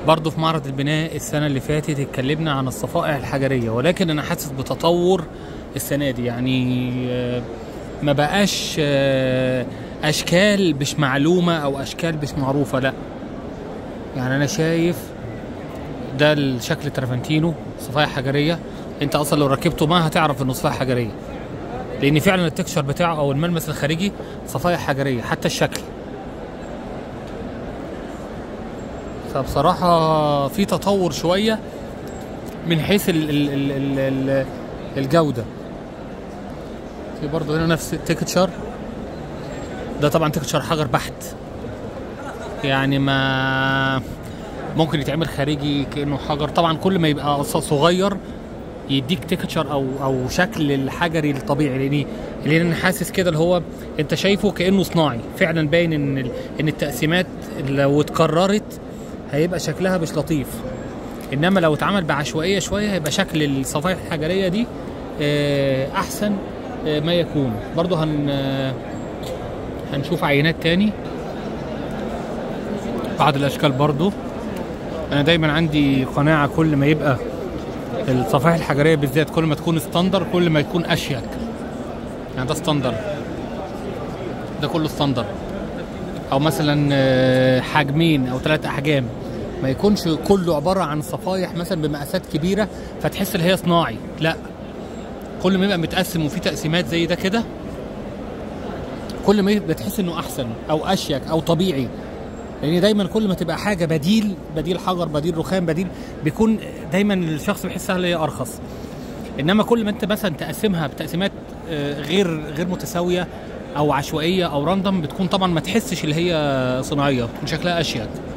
برضه في معرض البناء السنة اللي فاتت اتكلمنا عن الصفائح الحجرية ولكن أنا حاسس بتطور السنة دي يعني آه، ما بقاش آه، أشكال مش معلومة أو أشكال مش معروفة لا يعني أنا شايف ده الشكل ترافنتينو صفائح حجرية أنت أصلا لو ركبته ما هتعرف إنه صفائح حجرية لأن فعلا التكشر بتاعه أو الملمس الخارجي صفائح حجرية حتى الشكل فبصراحة في تطور شوية من حيث ال ال ال ال ال الجودة في برضه هنا نفس التكتشر ده طبعا تكتشر حجر بحت يعني ما ممكن يتعمل خارجي كأنه حجر طبعا كل ما يبقى ص- صغير يديك تكتشر او او شكل الحجري الطبيعي لان لان انا حاسس كده اللي هو انت شايفه كانه صناعي فعلا باين ان ال- ان التقسيمات لو اتكررت هيبقى شكلها مش لطيف انما لو اتعمل بعشوائيه شويه هيبقى شكل الصفائح الحجريه دي آه، احسن آه، ما يكون برضه هن آه، هنشوف عينات تاني بعض الاشكال برضه انا دايما عندي قناعه كل ما يبقى الصفائح الحجريه بالذات كل ما تكون ستاندر كل ما يكون اشيك يعني ده ستاندر ده كله ستاندر او مثلا آه، حجمين او ثلاث احجام ما يكونش كله عباره عن صفايح مثلا بمقاسات كبيره فتحس ان هي صناعي لا كل ما يبقى متقسم وفي تقسيمات زي ده كده كل ما يبقى تحس انه احسن او اشيك او طبيعي لان دايما كل ما تبقى حاجه بديل بديل حجر بديل رخام بديل بيكون دايما الشخص بيحسها اللي هي ارخص انما كل ما انت مثلا تقسمها بتقسيمات آه، غير غير متساويه او عشوائيه او راندم بتكون طبعا ما تحسش اللي هي صناعيه بتكون شكلها اشيك